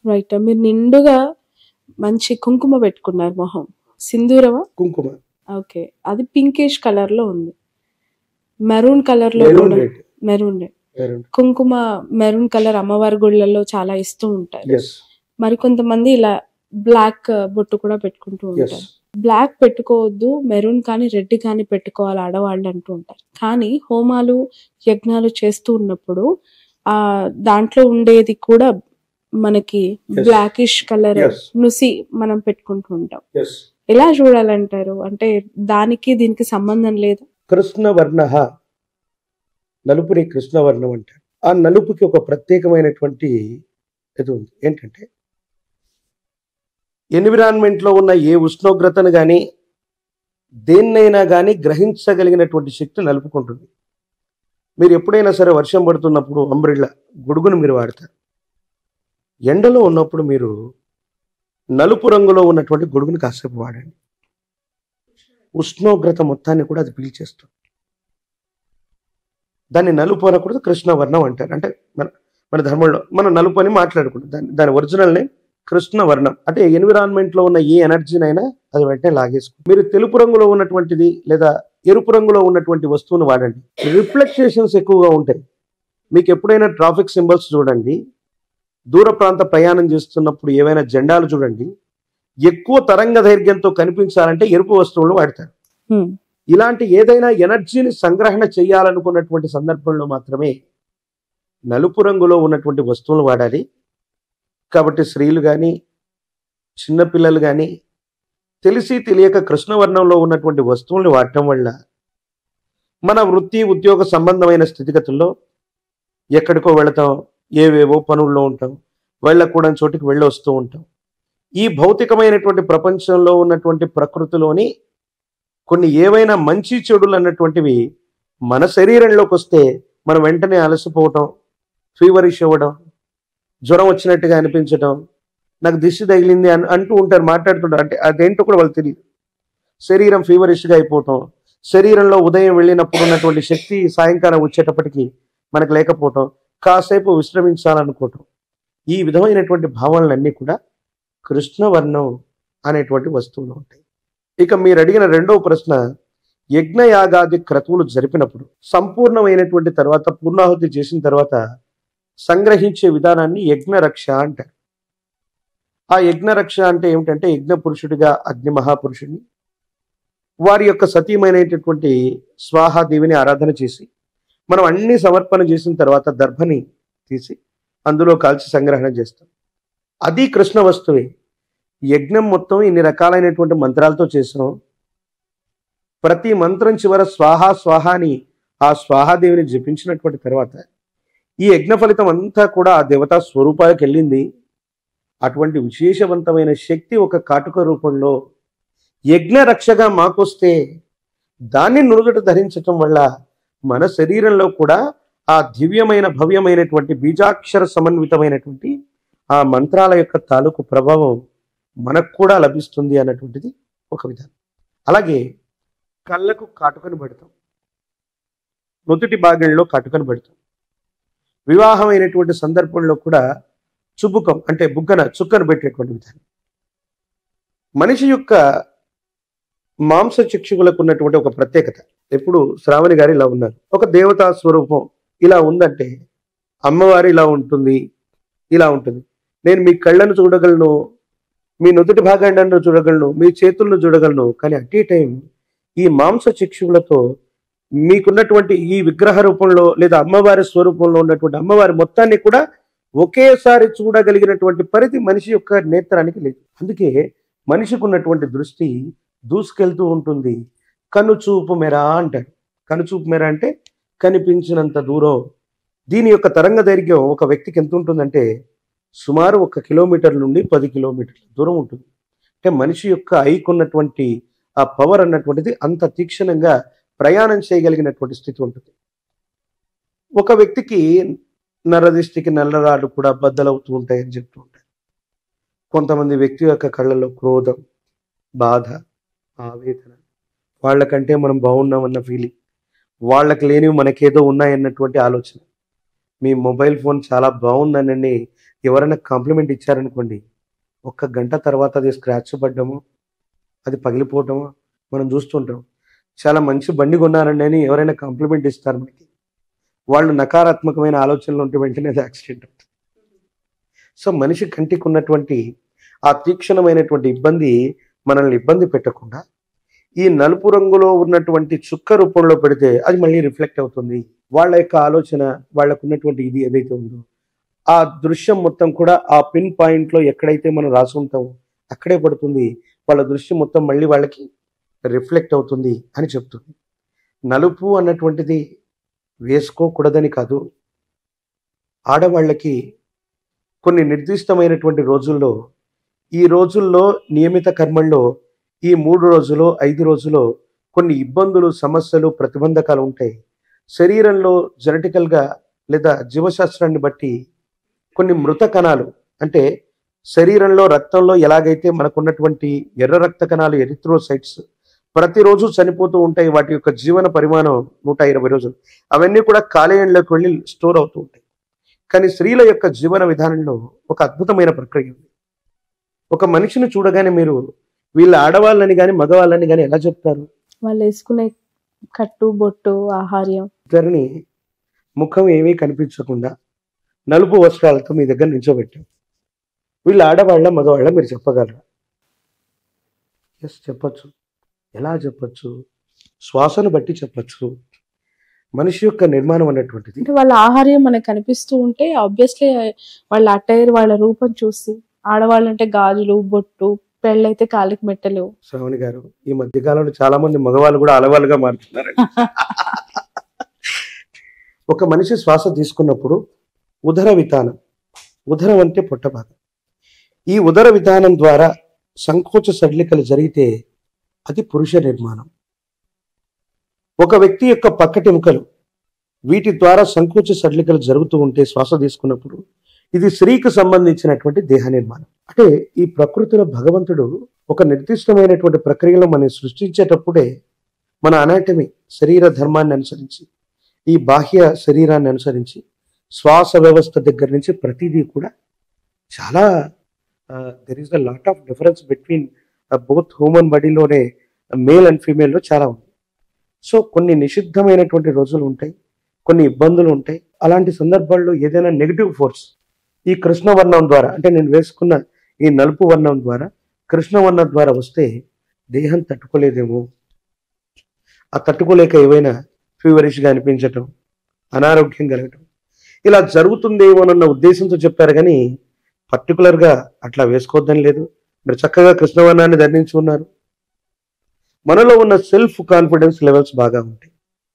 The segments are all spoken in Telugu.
రైట్ మీరు నిండుగా మంచి కుంకుమ పెట్టుకున్నారు మొహం సింధూరమా కుంకుమ ఓకే అది పింకిష్ కలర్ లో ఉంది మెరూన్ కలర్ లో మెరూన్ కూడా రెడ్ మెరూన్ మెరూన్ కుంకుమ మెరూన్ కలర్ అమ్మవారి గుళ్ళల్లో చాలా ఇస్తూ ఉంటారు ఎస్ మరి కొంతమంది ఇలా బ్లాక్ బొట్టు కూడా పెట్టుకుంటూ ఎస్ ఉంటారు బ్లాక్ పెట్టుకోవద్దు మెరూన్ కానీ రెడ్ కానీ పెట్టుకోవాలి ఆడవాళ్ళు అంటూ ఉంటారు కానీ హోమాలు యజ్ఞాలు చేస్తూ ఉన్నప్పుడు ఆ దాంట్లో ఉండేది కూడా మనకి Yes. Blackish colour Yes. నుసి మనం పెట్టుకుంటూ ఉంటాం ఎస్ ఎలా చూడాలంటారు అంటే దానికి దీనికి సంబంధం లేదు కృష్ణవర్ణ నలుపుని కృష్ణవర్ణం అంటారు ఆ నలుపుకి ఒక ప్రత్యేకమైనటువంటి ఇది ఉంది ఏంటంటే ఎన్విరాన్మెంట్ లో ఉన్న ఏ ఉష్ణోగ్రతను కానీ దేన్నైనా కానీ గ్రహించగలిగినటువంటి శక్తి నలుపుకుంటుంది మీరు ఎప్పుడైనా సరే వర్షం పడుతున్నప్పుడు అంబ్రిళ్ళ గొడుగును మీరు వాడతారు ఎండలో ఉన్నప్పుడు మీరు నలుపు రంగులో ఉన్నటువంటి గొడుగును కాసేపు వాడండి ఉష్ణోగ్రత మొత్తాన్ని కూడా అది పీల్చేస్తుంది దాన్ని నలుపు అనకూడదు కృష్ణవర్ణం అంటారు అంటే మన మన ధర్మంలో మనం నలుపు అని మాట్లాడుకుంటాం దాని దాని ఒరిజినల్ నేమ్ కృష్ణవర్ణం అంటే ఎన్విరాన్మెంట్ లో ఉన్న ఏ ఎనర్జీనైనా అది వెంటనే లాగేసుకుంటుంది మీరు తెలుపు రంగులో ఉన్నటువంటిది లేదా ఎరుపు రంగులో ఉన్నటువంటి వస్తువును వాడండి రిఫ్లెక్షన్స్ ఎక్కువగా ఉంటాయి మీకు ఎప్పుడైనా ట్రాఫిక్ సింబల్స్ చూడండి దూర ప్రాంత ప్రయాణం చేస్తున్నప్పుడు ఏవైనా జెండాలు చూడండి ఎక్కువ తరంగ దైర్ఘ్యంతో కనిపించాలంటే ఎరుపు వస్తువులను వాడతారు హ్మ్. ఇలాంటి ఏదైనా ఎనర్జీని సంగ్రహణ చేయాలనుకున్నటువంటి సందర్భంలో మాత్రమే నలుపు రంగులో ఉన్నటువంటి వస్తువులు వాడాలి కాబట్టి స్త్రీలు కానీ చిన్నపిల్లలు కానీ తెలిసి తెలియక కృష్ణవర్ణంలో ఉన్నటువంటి వస్తువుల్ని వాడటం వల్ల మన వృత్తి ఉద్యోగ సంబంధమైన స్థితిగతుల్లో ఎక్కడికో వెళతాం ఏవేవో పనుల్లో ఉంటాం వెళ్ళకూడని చోటికి వెళ్ళి వస్తూ ఉంటాం ఈ భౌతికమైనటువంటి ప్రపంచంలో ఉన్నటువంటి ప్రకృతిలోని కొన్ని ఏవైనా మంచి చెడులు అన్నటువంటివి మన శరీరంలోకి వస్తే మనం వెంటనే అలసిపోవటం ఫీవరిష్ అవ్వడం జ్వరం వచ్చినట్టుగా అనిపించడం నాకు దిష్టి తగిలింది అని అంటూ ఉంటారు మాట్లాడుతుంటారు అంటే అదేంటో కూడా వాళ్ళు తెలియదు శరీరం ఫీవరిష్గా అయిపోవటం శరీరంలో ఉదయం వెళ్ళినప్పుడు ఉన్నటువంటి శక్తి సాయంకాలం వచ్చేటప్పటికి మనకు లేకపోవటం కాసేపు విశ్రమించాలనుకోవటం ఈ విధమైనటువంటి భావనలన్నీ కూడా కృష్ణవర్ణం అనేటువంటి వస్తువులు ఉంటాయి ఇక మీరు అడిగిన రెండవ ప్రశ్న యజ్ఞయాగాది క్రతువులు జరిపినప్పుడు సంపూర్ణమైనటువంటి తర్వాత పూర్ణాహుతి చేసిన తర్వాత సంగ్రహించే విధానాన్ని యజ్ఞరక్ష అంటారు ఆ యజ్ఞరక్ష అంటే ఏమిటంటే యజ్ఞ పురుషుడిగా అగ్ని మహాపురుషుడిని వారి యొక్క సతీమైనటువంటి స్వాహాదేవిని ఆరాధన చేసి మనం అన్ని సమర్పణ చేసిన తర్వాత దర్భని తీసి అందులో కాల్చి సంగ్రహణ చేస్తాం అది కృష్ణ వస్తువే యజ్ఞం మొత్తం ఇన్ని రకాలైనటువంటి మంత్రాలతో చేసాం ప్రతి మంత్రం చివర స్వాహా స్వాహ అని ఆ స్వాహాదేవిని జపించినటువంటి తర్వాత ఈ యజ్ఞ ఫలితం అంతా కూడా ఆ దేవతా స్వరూపాలకు వెళ్ళింది అటువంటి విశేషవంతమైన శక్తి ఒక కాటుక రూపంలో యజ్ఞ రక్షగా మాకొస్తే దాన్ని నుడుగట ధరించటం వల్ల మన శరీరంలో కూడా ఆ దివ్యమైన భవ్యమైనటువంటి బీజాక్షర సమన్వితమైనటువంటి ఆ మంత్రాల యొక్క తాలూకు ప్రభావం మనకు కూడా లభిస్తుంది అన్నటువంటిది ఒక విధానం అలాగే కళ్ళకు కాటుకను పెడతాం నుదుటి భాగంలో కాటుకను పెడతాం వివాహమైనటువంటి సందర్భంలో కూడా చుబుకం అంటే బుగ్గన చుక్కను పెట్టేటువంటి విధానం మనిషి యొక్క మాంస చక్షువులకు ఉన్నటువంటి ఒక ప్రత్యేకత ఎప్పుడు శ్రావణి గారు ఇలా ఉన్నారు ఒక దేవతా స్వరూపం ఇలా ఉందంటే అమ్మవారు ఇలా ఉంటుంది ఇలా ఉంటుంది నేను మీ కళ్ళను చూడగలను మీ నుదుటి భాగాన్ని చూడగలను మీ చేతులను చూడగలను కానీ అట్ ఏ టైం ఈ మాంస చక్షువులతో మీకున్నటువంటి ఈ విగ్రహ రూపంలో లేదా అమ్మవారి స్వరూపంలో ఉన్నటువంటి అమ్మవారి మొత్తాన్ని కూడా ఒకేసారి చూడగలిగినటువంటి పరిధి మనిషి యొక్క నేత్రానికి లేదు అందుకే మనిషికి ఉన్నటువంటి దృష్టి దూసుకెళ్తూ ఉంటుంది కనుచూపు మెర అంటారు కనుచూపు మెర అంటే కనిపించినంత దూరం దీని యొక్క తరంగ దైర్ఘ్యం ఒక వ్యక్తికి ఎంత ఉంటుందంటే సుమారు ఒక కిలోమీటర్ నుండి పది కిలోమీటర్ల దూరం ఉంటుంది అంటే మనిషి యొక్క ఐకున్నటువంటి ఆ పవర్ అన్నటువంటిది అంత తీక్షణంగా ప్రయాణం చేయగలిగినటువంటి స్థితి ఉంటుంది ఒక వ్యక్తికి నరదిష్టికి నల్లరాళ్ళు కూడా బద్దలవుతూ ఉంటాయని చెప్తూ ఉంటారు కొంతమంది వ్యక్తి యొక్క కళ్ళలో క్రోధం బాధ ఆవేదన వాళ్ళకంటే మనం బాగున్నామన్న ఫీలింగ్ వాళ్ళకి లేనివి మనకేదో ఉన్నాయన్నటువంటి ఆలోచన మీ మొబైల్ ఫోన్ చాలా బాగుందనండి ఎవరైనా కాంప్లిమెంట్ ఇచ్చారనుకోండి ఒక్క గంట తర్వాత అది స్క్రాచ్ పడ్డము అది పగిలిపోవటము మనం చూస్తుంటాం చాలా మంచి బండి కొన్నారండి అని ఎవరైనా కాంప్లిమెంట్ ఇస్తారు మనకి వాళ్ళు నకారాత్మకమైన ఆలోచనలు ఉంటే వెంటనే అది యాక్సిడెంట్ అవుతుంది సో మనిషి కంటికి ఉన్నటువంటి ఆ తీక్షణమైనటువంటి ఇబ్బంది మనల్ని ఇబ్బంది పెట్టకుండా ఈ నలుపు రంగులో ఉన్నటువంటి చుక్క రూపంలో పెడితే అది మళ్ళీ రిఫ్లెక్ట్ అవుతుంది వాళ్ళ యొక్క ఆలోచన వాళ్ళకు ఉన్నటువంటి ఇది ఏదైతే ఉందో ఆ దృశ్యం మొత్తం కూడా ఆ పిన్ పాయింట్ లో ఎక్కడైతే మనం రాసి ఉంటామో అక్కడే పడుతుంది వాళ్ళ దృశ్యం మొత్తం మళ్ళీ వాళ్ళకి రిఫ్లెక్ట్ అవుతుంది అని చెప్తుంది నలుపు అన్నటువంటిది వేసుకోకూడదని కాదు ఆడవాళ్ళకి కొన్ని నిర్దిష్టమైనటువంటి రోజుల్లో ఈ రోజుల్లో నియమిత కర్మల్లో ఈ మూడు రోజులు ఐదు రోజులు కొన్ని ఇబ్బందులు సమస్యలు ప్రతిబంధకాలు ఉంటాయి శరీరంలో జెనటికల్గా లేదా జీవశాస్త్రాన్ని బట్టి కొన్ని మృత కణాలు అంటే శరీరంలో రక్తంలో ఎలాగైతే మనకున్నటువంటి ఎర్ర రక్త కణాలు ఎరిథ్రోసైట్స్ ప్రతిరోజు చనిపోతూ ఉంటాయి వాటి యొక్క జీవన పరిమాణం నూట ఇరవై రోజులు అవన్నీ కూడా కాలేయంలోకి వెళ్ళి స్టోర్ అవుతూ ఉంటాయి కానీ స్త్రీల యొక్క జీవన విధానంలో ఒక అద్భుతమైన ప్రక్రియ ఉంది ఒక మనిషిని చూడగానే మీరు వీళ్ళ ఆడవాళ్ళని కానీ మగవాళ్ళని కానీ ఎలా చెప్తారు వాళ్ళు వేసుకునే కట్టు బొట్టు ఆహార్యం ఇద్దరిని ముఖం ఏమీ కనిపించకుండా నలుపు వస్త్రాలతో మీ దగ్గర నిల్చోబెట్టాం వీళ్ళు ఆడవాళ్ళ మగవాళ్ళ మీరు చెప్పగలరా ఎస్ చెప్పచ్చు ఎలా చెప్పచ్చు శ్వాసను బట్టి చెప్పచ్చు మనిషి యొక్క నిర్మాణం అన్నటువంటిది అంటే వాళ్ళ ఆహార్యం మనకు కనిపిస్తూ ఉంటే ఆబ్వియస్లీ వాళ్ళ అటైర్ వాళ్ళ రూపం చూసి ఆడవాళ్ళు అంటే గాజులు బొట్టు పెళ్ళైతే కాలికి మెట్టలు శ్రావణి గారు ఈ మధ్య కాలంలో చాలా మంది మగవాళ్ళు కూడా ఆడవాళ్ళుగా మారుతున్నారు ఒక మనిషి శ్వాస తీసుకున్నప్పుడు ఉదర విధానం ఉదరం అంటే పొట్ట భాగం ఈ ఉదర విధానం ద్వారా సంకోచ సడలికలు జరిగితే అది పురుష నిర్మాణం ఒక వ్యక్తి యొక్క పక్కటెముకలు వీటి ద్వారా సంకోచ సడలికలు జరుగుతూ ఉంటే శ్వాస తీసుకున్నప్పుడు ఇది స్త్రీకి సంబంధించినటువంటి దేహ నిర్మాణం అంటే ఈ ప్రకృతిలో భగవంతుడు ఒక నిర్దిష్టమైనటువంటి ప్రక్రియలో మనం సృష్టించేటప్పుడే మన అనాటమీ శరీర ధర్మాన్ని అనుసరించి ఈ బాహ్య శరీరాన్ని అనుసరించి శ్వాస వ్యవస్థ దగ్గర నుంచి ప్రతిదీ కూడా చాలా there is a lot of difference between both human బాడీలోనే మేల్ అండ్ ఫీమేల్లో చాలా ఉంది సో కొన్ని నిషిద్ధమైనటువంటి రోజులు ఉంటాయి కొన్ని ఇబ్బందులు ఉంటాయి అలాంటి సందర్భాల్లో ఏదైనా నెగిటివ్ ఫోర్స్ ఈ కృష్ణవర్ణం ద్వారా అంటే నేను వేసుకున్న ఈ నలుపు వర్ణం ద్వారా కృష్ణవర్ణం ద్వారా వస్తే దేహం తట్టుకోలేదేమో ఆ తట్టుకోలేక ఏవైనా ఫీవరిష్గా అనిపించటం అనారోగ్యం కలగటం ఇలా జరుగుతుందేమోనన్న ఉద్దేశంతో చెప్పారు కానీ పర్టికులర్గా అట్లా వేసుకోవద్దని లేదు మీరు చక్కగా కృష్ణవర్ణాన్ని ధరించి ఉన్నారు మనలో ఉన్న సెల్ఫ్ కాన్ఫిడెన్స్ లెవెల్స్ బాగా ఉంటాయి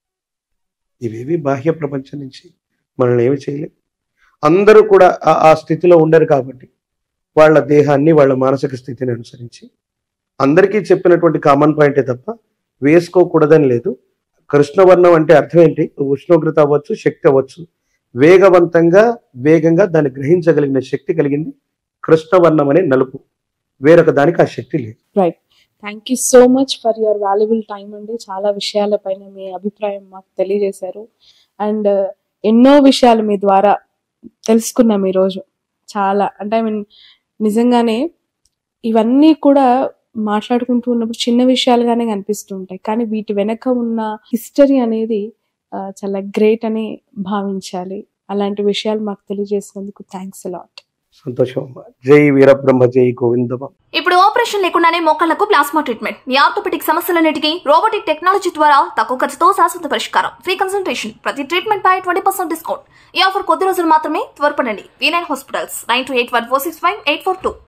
ఇవేవి బాహ్య ప్రపంచం నుంచి మనల్ని ఏమి చేయలేం అందరూ కూడా ఆ- ఆ స్థితిలో ఉండరు కాబట్టి వాళ్ళ దేహాన్ని వాళ్ళ మానసిక స్థితిని అనుసరించి అందరికీ చెప్పినటువంటి కామన్ పాయింటే తప్ప వేసుకోకూడదని లేదు కృష్ణవర్ణం అంటే అర్థం ఏంటి ఉష్ణోగ్రత అవ్వచ్చు శక్తి అవ్వచ్చు వేగవంతంగా వేగంగా దాన్ని గ్రహించగలిగిన శక్తి కలిగింది కృష్ణవర్ణం అనే నలుపు వేరొక దానికి ఆ శక్తి లేదు thank you so much for your valuable time అండి చాలా విషయాలపైన మీ అభిప్రాయం మాకు తెలియజేశారు అండ్ ఎన్నో విషయాలు మీ ద్వారా తెలుసుకున్నాం ఈరోజు చాలా అంటే ఐ మీన్ నిజంగానే ఇవన్నీ కూడా మాట్లాడుకుంటూ ఉన్నప్పుడు చిన్న విషయాలుగానే కనిపిస్తూ ఉంటాయి కానీ వీటి వెనక ఉన్న హిస్టరీ అనేది ఆ, చాలా గ్రేట్ అని భావించాలి అలాంటి విషయాలు మాకు తెలియజేసినందుకు థ్యాంక్స్ అలాట్ సంతోషం అమ్మా జై వీరబ్రహ్మ జై గోవిందమ్మ ఇప్పుడు ఆపరేషన్ లేకుండానే మోకాళ్లకు ప్లాస్మా ట్రీట్మెంట్ మీ ఆర్థోపెటిక్ సమస్యలన్నిటికీ రోబోటిక్ టెక్నాలజీ ద్వారా తక్కువ ఖర్చుతో శాశ్వత పరిష్కారం ఫ్రీ కన్సల్టేషన్ ప్రతి ట్రీట్మెంట్ పై ట్వంటీ పర్సెంట్ డిస్కౌంట్ ఈ ఆఫర్ కొద్ది రోజులు మాత్రమే త్వరపడండి V nine hospitals nine two eight one four six five eight four two